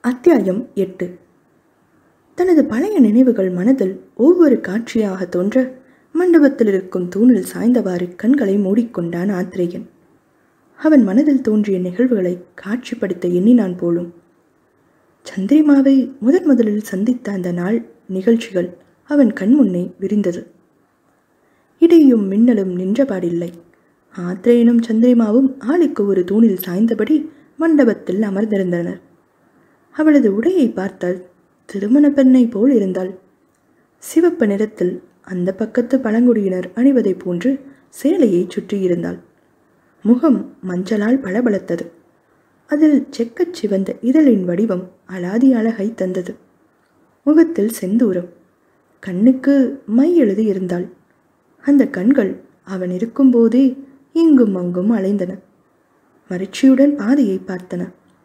அத்தியாயம் எட்டு தனது பழைய நினைவுகள் மனதில் ஒவ்வொரு காட்சியாக தோன்ற மண்டபத்தில் இருக்கும் தூணில் சாய்ந்தவாறு கண்களை மூடிக்கொண்டான் ஆத்திரேயன் அவன் மனதில் தோன்றிய நிகழ்வுகளை காட்சிப்படுத்த எண்ணினான் போலும் சந்திரிமாவை முதன் முதலில் சந்தித்த அந்த நாள் நிகழ்ச்சிகள் அவன் கண்முன்னே விரிந்தது இடியும் மின்னலும் நின்றபாடில்லை ஆத்திரேயனும் சந்திரிமாவும் ஆளுக்கு ஒரு தூணில் சாய்ந்தபடி மண்டபத்தில் அமர்ந்திருந்தனர் அவளது உடையை பார்த்தால் திருமண பெண்ணை போல் இருந்தாள் சிவப்பு நிறத்தில் அந்த பக்கத்து பழங்குடியினர் அணிவதைப் போன்று சேலையை சுற்றியிருந்தாள் முகம் மஞ்சளால் பளபளத்தது அதில் செக்கச் சிவந்த இதழின் வடிவம் அலாதி அழகை தந்தது முகத்தில் செந்தூரம் கண்ணுக்கு மை எழுதி இருந்தாள் அந்த கண்கள் அவன் இருக்கும்போதே இங்கும் அங்கும் அலைந்தன மகிழ்ச்சியுடன் பாதையை பார்த்தன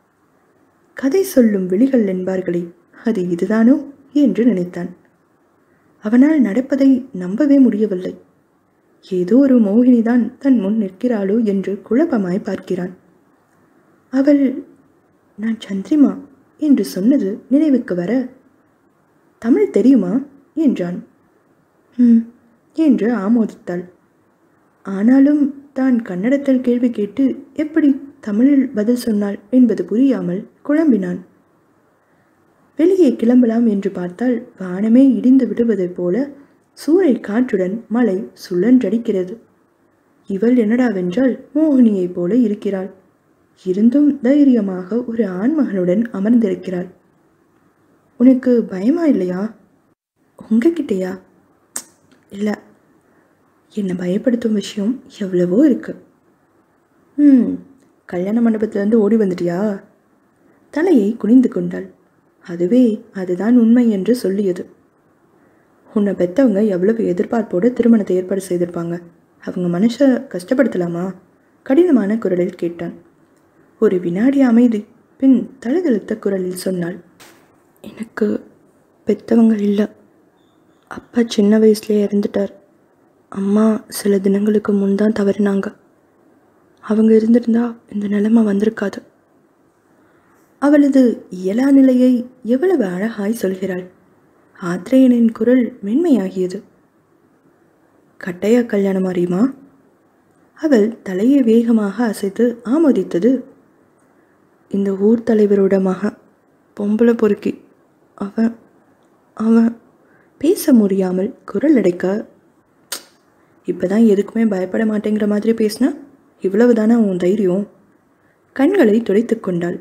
கதை சொல்லும் விழிகள் என்பார்களே அது இதுதானோ என்று நினைத்தான் அவனால் நடப்பதை நம்பவே முடியவில்லை ஏதோ ஒரு மோகினிதான் தன் முன் நிற்கிறாளோ என்று குழப்பமாய் பார்க்கிறான் அவள் நான் சந்திரிமா என்று சொன்னது நினைவுக்கு வர தமிழ் தெரியுமா என்றான் ம் என்று ஆமோதித்தாள் ஆனாலும் தான் கன்னடத்தில் கேள்வி கேட்டு எப்படி தமிழில் பதில் சொன்னாள் என்பது புரியாமல் குழம்பினான் வெளியே கிளம்பலாம் என்று பார்த்தால் வானமே இடிந்து விடுவதைப் போல சூறை காற்றுடன் மழை சுழன்றடிக்கிறது இவள் என்னடாவென்றால் மோகினியைப் போல இருக்கிறாள் இருந்தும் தைரியமாக ஒரு ஆண்மகனுடன் அமர்ந்திருக்கிறாள் உனக்கு பயமா இல்லையா உங்ககிட்டயா இல்லை என்னை பயப்படுத்தும் விஷயம் எவ்வளவோ இருக்கு ம் கல்யாண மண்டபத்திலேருந்து ஓடி வந்துட்டியா தலையை குனிந்து கொண்டாள் அதுவே அதுதான் உண்மை என்று சொல்லியது உன்னை பெற்றவங்க எவ்வளவு எதிர்பார்ப்போடு திருமணத்தை ஏற்பாடு செய்திருப்பாங்க அவங்க மனுஷ கஷ்டப்படுத்தலாமா கடினமான குரலில் கேட்டான் ஒரு வினாடி அமைதி பின் தழுதழுத்த குரலில் சொன்னாள் எனக்கு பெற்றவங்க இல்லை அப்பா சின்ன வயசுலேயே இறந்துட்டார் அம்மா சில தினங்களுக்கு முன் தான் தவறினாங்க அவங்க இருந்திருந்தா இந்த நிலைமை வந்திருக்காது அவளது இயலா நிலையை எவ்வளவு அழகாய் சொல்கிறாள் ஆத்ரேயனின் குரல் மென்மையாகியது கட்டையா கல்யாணம் அறியுமா அவள் தலையை வேகமாக அசைத்து ஆமோதித்தது இந்த ஊர் தலைவரோட மகன் பொம்பளை பொறுக்கி அவன் அவன் பேச முடியாமல் குரல் அடைக்க இப்போதான் எதுக்குமே பயப்பட மாட்டேங்கிற மாதிரி பேசினா இவ்வளவு தானே உன் தைரியம் கண்களை துடைத்து கொண்டாள்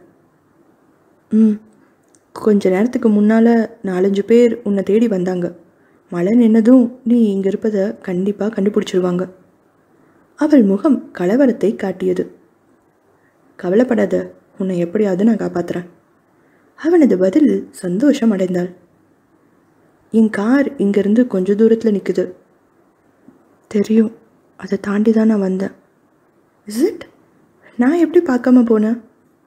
ம் கொஞ்ச நேரத்துக்கு முன்னால் நாலஞ்சு பேர் உன்னை தேடி வந்தாங்க மழை நின்னதும் நீ இங்கே இருப்பதை கண்டிப்பாக கண்டுபிடிச்சிருவாங்க அவள் முகம் கலவரத்தை காட்டியது கவலைப்படாத உன்னை எப்படியாவது நான் காப்பாத்துறேன் அவனது பதிலில் சந்தோஷம் அடைந்தாள் என் கார் இங்கேருந்து கொஞ்ச தூரத்தில் நிற்குது தெரியும் அதை தாண்டி தான் நான் வந்தேன் இஸ் இட் நான் எப்படி பார்க்காம போனேன்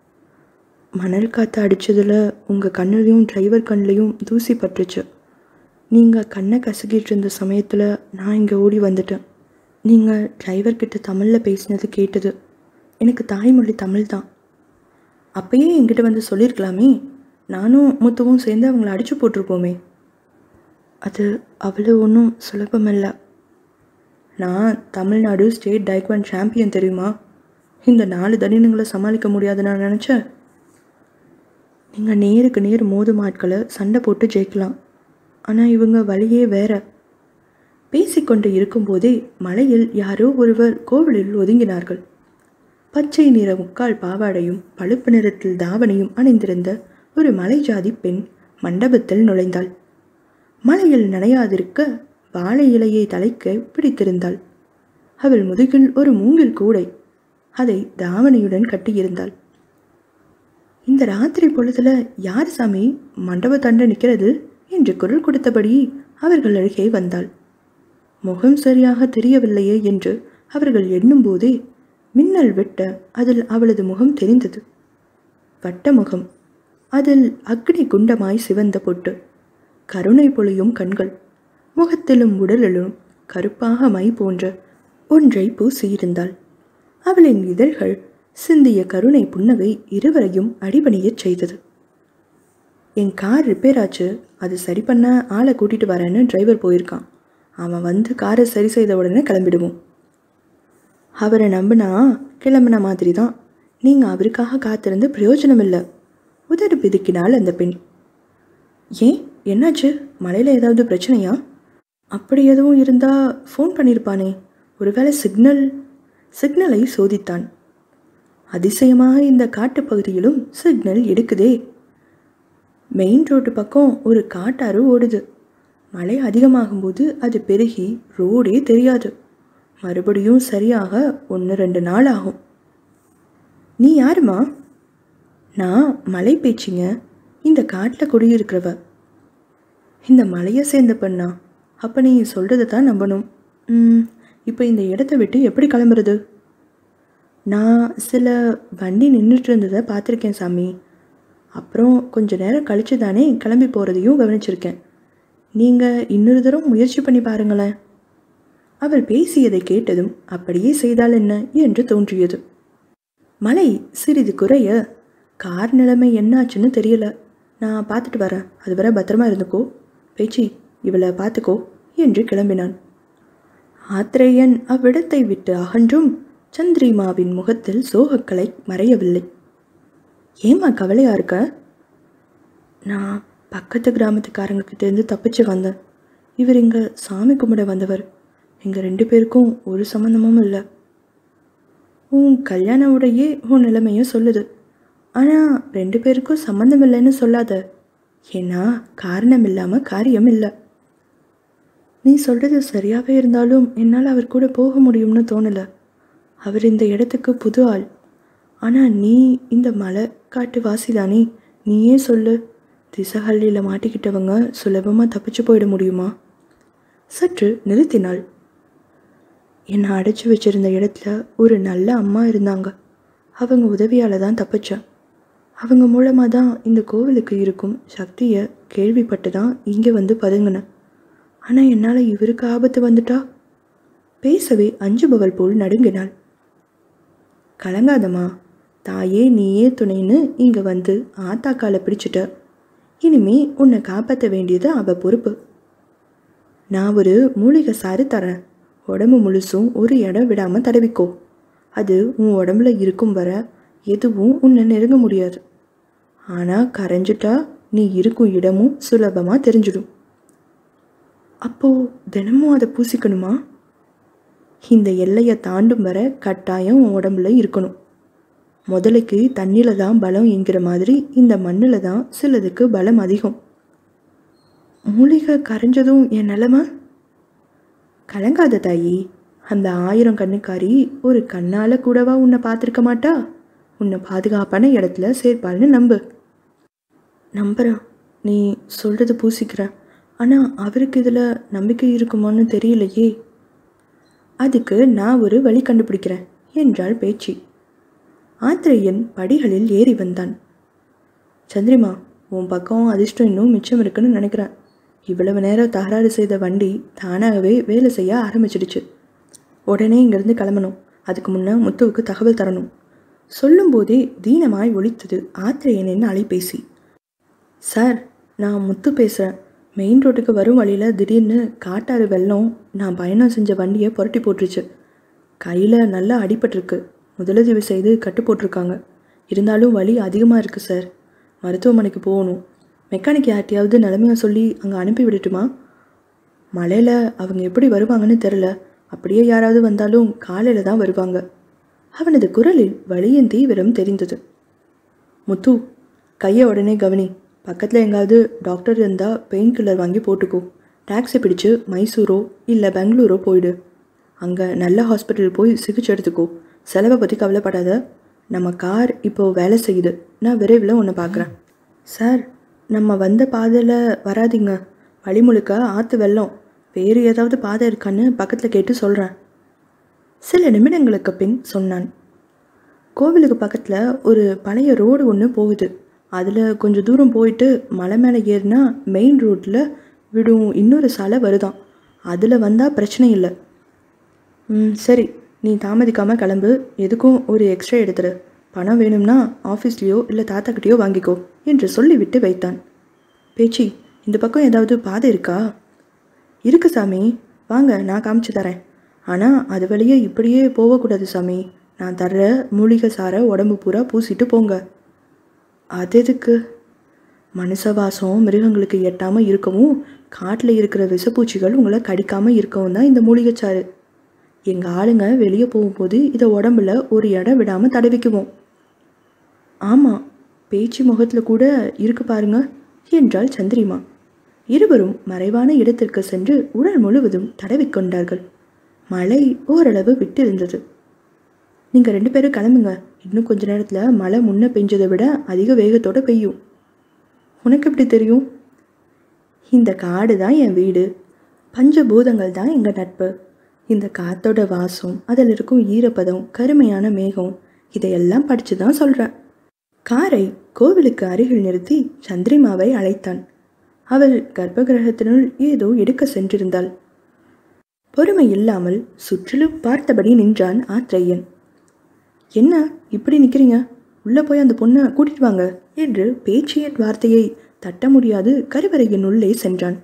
மணல் காற்று அடித்ததில் உங்கள் கண்ணுலையும் டிரைவர் கண்ணுலையும் தூசி பட்டுச்சு நீங்கள் கண்ணை கசக்கிட்டு இருந்த சமயத்தில் நான் இங்கே ஓடி வந்துட்டேன் நீங்கள் டிரைவர்கிட்ட தமிழில் பேசினது கேட்டது எனக்கு தாய்மொழி தமிழ் தான் அப்பயே என்கிட்ட வந்து சொல்லியிருக்கலாமே நானும் முத்துவும் சேர்ந்து அவங்கள அடித்து போட்டிருப்போமே அது அவ்வளோ ஒன்றும் சுலபமில்லை நான் தமிழ்நாடு ஸ்டேட் டைக்வான் சாம்பியன் தெரியுமா இந்த நாலு தடினங்களை சமாளிக்க முடியாது நான் நினச்சேன் நீங்கள் நேருக்கு நேர் மோதும் ஆட்களை சண்டை போட்டு ஜெயிக்கலாம் ஆனால் இவங்க வழியே வேற பேசிக்கொண்டு இருக்கும்போதே மலையில் யாரோ ஒருவர் கோவிலில் ஒதுங்கினார்கள் பச்சை நிற முக்கால் பாவாடையும் பழுப்பு நிறத்தில் தாவணியும் அணிந்திருந்த ஒரு மலை ஜாதி பெண் மண்டபத்தில் நுழைந்தாள் மலையில் நனையாதிருக்க வாழை இலையை தலைக்க பிடித்திருந்தாள் அவள் முதுகில் ஒரு மூங்கில் கூடை அதை தாவணியுடன் கட்டியிருந்தாள் இந்த ராத்திரி பொழுதுல யார் சாமி மண்டப தண்ட நிற்கிறது என்று குரல் கொடுத்தபடி அவர்கள் அருகே வந்தாள் முகம் சரியாக தெரியவில்லையே என்று அவர்கள் எண்ணும்போதே மின்னல் வெட்ட அதில் அவளது முகம் தெரிந்தது வட்ட முகம் அதில் அக்னி குண்டமாய் சிவந்த பொட்டு கருணை பொழியும் கண்கள் முகத்திலும் உடலிலும் கருப்பாக மை போன்ற ஒன்றை பூசியிருந்தாள் அவளின் இதழ்கள் சிந்திய கருணை புன்னகை இருவரையும் அடிபணியச் செய்தது என் கார் ரிப்பேர் ஆச்சு அது சரி பண்ண ஆளை கூட்டிகிட்டு வரேன்னு டிரைவர் போயிருக்கான் அவன் வந்து காரை சரி செய்த உடனே கிளம்பிடுவோம் அவரை நம்பினா கிளம்பின மாதிரி தான் நீங்கள் அவருக்காக காத்திருந்து பிரயோஜனம் இல்லை உதடு பிதுக்கினாள் அந்த பெண் ஏன் என்னாச்சு மலையில் ஏதாவது பிரச்சனையா அப்படி எதுவும் இருந்தால் ஃபோன் பண்ணியிருப்பானே ஒருவேளை சிக்னல் சிக்னலை சோதித்தான் அதிசயமாக இந்த காட்டுப்பகுதியிலும் சிக்னல் எடுக்குதே மெயின் ரோட்டு பக்கம் ஒரு காட்டாறு ஓடுது மழை அதிகமாகும்போது அது பெருகி ரோடே தெரியாது மறுபடியும் சரியாக ஒன்று ரெண்டு நாள் ஆகும் நீ யாருமா நான் மலை பேச்சிங்க இந்த காட்டில் குடியிருக்கிறவ இந்த மலையை சேர்ந்த பெண்ணா அப்போ நீ சொல்கிறத தான் நம்பணும் ம், இப்போ இந்த இடத்த விட்டு எப்படி கிளம்புறது நான் சில வண்டி நின்றுட்டு இருந்ததை பார்த்துருக்கேன் சாமி அப்புறம் கொஞ்ச நேரம் கழிச்சு தானே கிளம்பி போகிறதையும் கவனிச்சிருக்கேன் நீங்கள் இன்னொரு தரம் முயற்சி பண்ணி பாருங்களேன் அவள் பேசியதை கேட்டதும் அப்படியே செய்தால் என்ன என்று தோன்றியது மழை சிறிது குறைய கார் நிலைமை என்னாச்சுன்னு தெரியல நான் பார்த்துட்டு வரேன் அதுவரை பத்திரமா இருந்துக்கோ பேச்சி இவளை பார்த்துக்கோ என்று கிளம்பினான் ஆத்ரேயன் அவ்விடத்தை விட்டு அகன்றும் சந்திரிமாவின் முகத்தில் சோகக்கலை மறையவில்லை ஏம்மா கவலையா இருக்க நான் பக்கத்து கிராமத்துக்காரங்க கிட்ட இருந்து தப்பிச்சு வந்தேன் இவர் இங்கே சாமி கும்பிட வந்தவர் எங்கள் ரெண்டு பேருக்கும் ஒரு சம்மந்தமும் இல்லை உன் கல்யாண உடையே உன் நிலைமையும் சொல்லுது ஆனால் ரெண்டு பேருக்கும் சம்மந்தம் இல்லைன்னு சொல்லாத ஏன்னா காரணம் இல்லாமல் காரியம் இல்லை நீ சொல்கிறது சரியாகவே இருந்தாலும் என்னால் அவர் கூட போக முடியும்னு தோணலை அவர் இந்த இடத்துக்கு புது ஆள் ஆனால் நீ இந்த மலை காட்டு வாசிதானே நீயே சொல்லு திசஹள்ளியில் மாட்டிக்கிட்டவங்க சுலபமாக தப்பிச்சு போயிட முடியுமா சற்று நிறுத்தினாள் என்னை அடைச்சி வச்சிருந்த இடத்துல ஒரு நல்ல அம்மா இருந்தாங்க அவங்க உதவியால் தான் தப்பிச்சேன் அவங்க மூலமாக தான் இந்த கோவிலுக்கு இருக்கும் சக்தியை கேள்விப்பட்டு தான் இங்கே வந்து பதுங்கினேன் ஆனால் என்னால் இவருக்கு ஆபத்து வந்துட்டா பேசவே அஞ்சுபவள் போல் நடுங்கினாள் கலங்காதம்மா தாயே நீயே துணைன்னு இங்கே வந்து ஆத்தாக்கால பிடிச்சிட்ட இனிமே உன்னை காப்பாற்ற வேண்டியது அவ பொறுப்பு நான் ஒரு மூலிகை சாறு தரேன் உடம்பு முழுசும் ஒரு இடம் விடாமல் தடவிக்கோ அது உன் உடம்புல இருக்கும் வர எதுவும் உன்னை நெருங்க முடியாது ஆனால் கரைஞ்சிட்டா நீ இருக்கும் இடமும் சுலபமாக தெரிஞ்சிடும் அப்போ தினமும் அதை பூசிக்கணுமா இந்த எல்லையை தாண்டும் வர கட்டாயம் உன் உடம்புல இருக்கணும் முதலைக்கு தண்ணியில் தான் பலம் என்கிற மாதிரி இந்த மண்ணில் தான் சிலதுக்கு பலம் அதிகம் மூலிகை கரைஞ்சதும் என் நிலமை கலங்காத தாயி அந்த ஆயிரம் கண்ணுக்காரி ஒரு கண்ணால் கூடவா உன்னை பார்த்துருக்க மாட்டா உன்னை பாதுகாப்பான இடத்துல சேர்ப்பாள்னு நம்பு நம்புகிறேன் நீ சொல்கிறது பூசிக்கிறேன் ஆனால் அவருக்கு இதில் நம்பிக்கை இருக்குமான்னு தெரியலையே அதுக்கு நான் ஒரு வழி கண்டுபிடிக்கிறேன் என்றாள் பேச்சு ஆத்திரையன் படிகளில் ஏறி வந்தான் சந்திரிமா உன் பக்கம் அதிர்ஷ்டம் இன்னும் மிச்சம் இருக்குன்னு நினைக்கிறேன் இவ்வளவு நேரம் தகராறு செய்த வண்டி தானாகவே வேலை செய்ய ஆரம்பிச்சிடுச்சு உடனே இங்கிருந்து கிளம்பணும் அதுக்கு முன்னே முத்துவுக்கு தகவல் தரணும் சொல்லும்போதே தீனமாய் ஒலித்தது ஆத்திரையனின் அலைபேசி சார் நான் முத்து பேசுகிறேன் மெயின் ரோட்டுக்கு வரும் வழியில் திடீர்னு காட்டாறு வெள்ளம் நான் பயணம் செஞ்ச வண்டியை புரட்டி போட்டுருச்சு கையில் நல்லா அடிபட்டிருக்கு முதலுதவி செய்து கட்டு போட்டிருக்காங்க இருந்தாலும் வலி அதிகமாக இருக்குது சார் மருத்துவமனைக்கு போகணும் மெக்கானிக் யார்ட்டையாவது நிலைமையை சொல்லி அங்கே அனுப்பி விடட்டுமா மழையில் அவங்க எப்படி வருவாங்கன்னு தெரில அப்படியே யாராவது வந்தாலும் காலையில் தான் வருவாங்க அவனது குரலில் வலியின் தீவிரம் தெரிந்தது முத்து கையை உடனே கவனி பக்கத்தில் எங்காவது டாக்டர் இருந்தால் பெயின் கில்லர் வாங்கி போட்டுக்கோ டாக்ஸி பிடிச்சு மைசூரோ இல்லை பெங்களூரோ போயிடு அங்கே நல்ல ஹாஸ்பிட்டல் போய் சிகிச்சை எடுத்துக்கோ செலவை பற்றி கவலைப்படாத நம்ம கார் இப்போது வேலை செய்யுது நான் விரைவில் உன்னை பார்க்குறேன் சார் நம்ம வந்த பாதையில் வராதீங்க வழி முழுக்க ஆற்று வெள்ளம் வேறு ஏதாவது பாதை இருக்கான்னு பக்கத்தில் கேட்டு சொல்கிறேன் சில நிமிடங்களுக்கு பின் சொன்னான் கோவிலுக்கு பக்கத்தில் ஒரு பழைய ரோடு ஒன்று போகுது அதில் கொஞ்சம் தூரம் போயிட்டு மலை மேலே ஏறினா மெயின் ரோட்டில் விடும் இன்னொரு சாலை வருதாம் அதில் வந்தால் பிரச்சனை இல்லை ம் சரி நீ தாமதிக்காமல் கிளம்பு எதுக்கும் ஒரு எக்ஸ்ட்ரா எடுத்துரு பணம் வேணும்னா ஆஃபீஸ்லேயோ இல்லை தாத்தாக்கிட்டேயோ வாங்கிக்கோ என்று சொல்லிவிட்டு வைத்தான் பேச்சி இந்த பக்கம் ஏதாவது பாதை இருக்கா இருக்கு சாமி வாங்க நான் காமிச்சு தரேன் ஆனால் அது வழியே இப்படியே போகக்கூடாது சாமி நான் தர்ற மூலிகை சாரை உடம்பு பூரா பூசிட்டு போங்க அது எதுக்கு மனுஷ வாசம் மிருகங்களுக்கு எட்டாமல் இருக்கவும் காட்டில் இருக்கிற விஷப்பூச்சிகள் உங்களை கடிக்காமல் இருக்கவும் தான் இந்த மூலிகைச்சாறு எங்கள் ஆளுங்க வெளியே போகும்போது இதை உடம்புல ஒரு இடம் விடாமல் தடவிக்குவோம் ஆமாம் பேச்சு முகத்தில் கூட இருக்கு பாருங்க என்றாள் சந்திரிமா இருவரும் மறைவான இடத்திற்கு சென்று உடல் முழுவதும் தடவிக்கொண்டார்கள் மழை ஓரளவு விட்டிருந்தது நீங்கள் ரெண்டு பேரும் கிளம்புங்க இன்னும் கொஞ்ச நேரத்தில் மழை முன்ன பெஞ்சதை விட அதிக வேகத்தோட பெய்யும் உனக்கு எப்படி தெரியும் இந்த காடு தான் என் வீடு பஞ்சபூதங்கள் தான் எங்கள் நட்பு இந்த காத்தோட வாசம் அதில் இருக்கும் ஈரப்பதம் கருமையான மேகம் இதையெல்லாம் படித்து தான் சொல்கிறேன் காரை கோவிலுக்கு அருகில் நிறுத்தி சந்திரிமாவை அழைத்தான் அவள் கர்ப்பகிரகத்தினுள் ஏதோ எடுக்க சென்றிருந்தாள் பொறுமை இல்லாமல் சுற்றிலும் பார்த்தபடி நின்றான் ஆத்ரேயன் என்ன இப்படி நிற்கிறீங்க உள்ளே போய் அந்த பொண்ணை கூட்டிட்டு வாங்க என்று பேச்சியின் வார்த்தையை தட்ட முடியாது கருவறையின் உள்ளே சென்றான்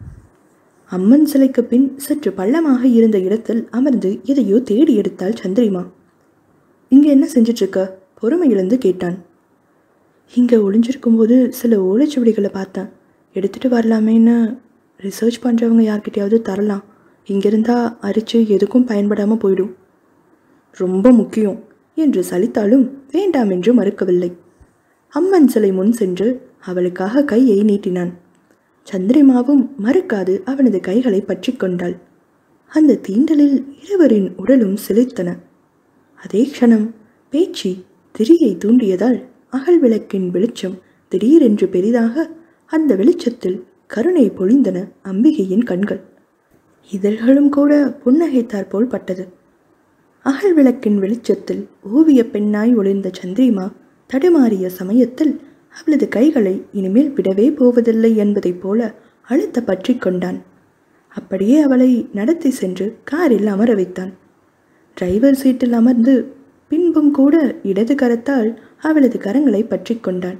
அம்மன் சிலைக்கு பின் சற்று பள்ளமாக இருந்த இடத்தில் அமர்ந்து எதையோ தேடி எடுத்தாள் சந்திரிமா இங்கே என்ன செஞ்சிட்டு இருக்க பொறுமை இழந்து கேட்டான் இங்கே ஒளிஞ்சிருக்கும்போது சில ஓலைச்சுவடிகளை பார்த்தேன் எடுத்துகிட்டு வரலாமேன்னு ரிசர்ச் பண்ணுறவங்க யார்கிட்டயாவது தரலாம் இங்கிருந்தா அரிச்சு எதுக்கும் பயன்படாமல் போயிடும் ரொம்ப முக்கியம் என்று சலித்தாலும் வேண்டாம் என்று மறுக்கவில்லை அம்மன் சிலை முன் சென்று அவளுக்காக கையை நீட்டினான் சந்திரிமாவும் மறுக்காது அவனது கைகளை பற்றி கொண்டாள் அந்த தீண்டலில் இருவரின் உடலும் சிலிர்த்தன அதே க்ஷணம் பேச்சு திரியை தூண்டியதால் அகல் விளக்கின் வெளிச்சம் திடீரென்று பெரிதாக அந்த வெளிச்சத்தில் கருணை பொழிந்தன அம்பிகையின் கண்கள் இதழ்களும் கூட புன்னகைத்தாற் போல் பட்டது அகல் விளக்கின் வெளிச்சத்தில் ஓவிய பெண்ணாய் ஒளிர்ந்த சந்திரிமா தடுமாறிய சமயத்தில் அவளது கைகளை இனிமேல் விடவே போவதில்லை என்பதைப் போல அழுத்த பற்றி கொண்டான் அப்படியே அவளை நடத்தி சென்று காரில் அமர வைத்தான் டிரைவர் சீட்டில் அமர்ந்து பின்பும் கூட இடது கரத்தால் அவளது கரங்களை பற்றி கொண்டான்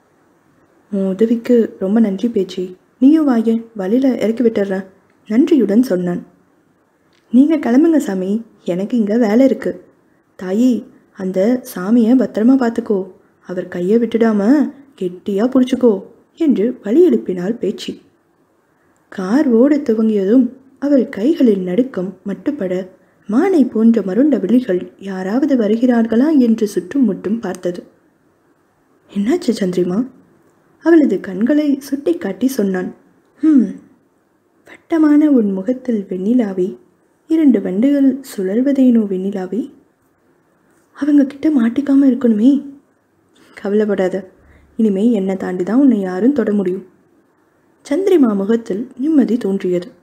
உன் உதவிக்கு ரொம்ப நன்றி பேச்சி நீயும் வாயேன் வழியில் இறக்கி விட்டுறேன் நன்றியுடன் சொன்னான் நீங்கள் கிளம்புங்க சாமி எனக்கு இங்கே வேலை இருக்கு தாயி அந்த சாமியை பத்திரமா பார்த்துக்கோ அவர் கையை விட்டுடாம கெட்டியாக பிடிச்சிக்கோ என்று வழி எழுப்பினாள் பேச்சு கார் ஓடத் துவங்கியதும் அவள் கைகளில் நடுக்கம் மட்டுப்பட மானை போன்ற மருண்ட விழிகள் யாராவது வருகிறார்களா என்று சுற்றும் முற்றும் பார்த்தது என்னாச்சு சந்திரிமா அவளது கண்களை சுட்டிக்காட்டி சொன்னான் ஹம் வட்டமான உன் முகத்தில் வெண்ணிலாவி இரண்டு வண்டுகள் சுழல்வதேனோ வெண்ணிலாவி அவங்க கிட்ட மாட்டிக்காம இருக்கணுமே கவலைப்படாத இனிமே என்னை தாண்டி தான் உன்னை யாரும் தொட முடியும் சந்திரிமா முகத்தில் நிம்மதி தோன்றியது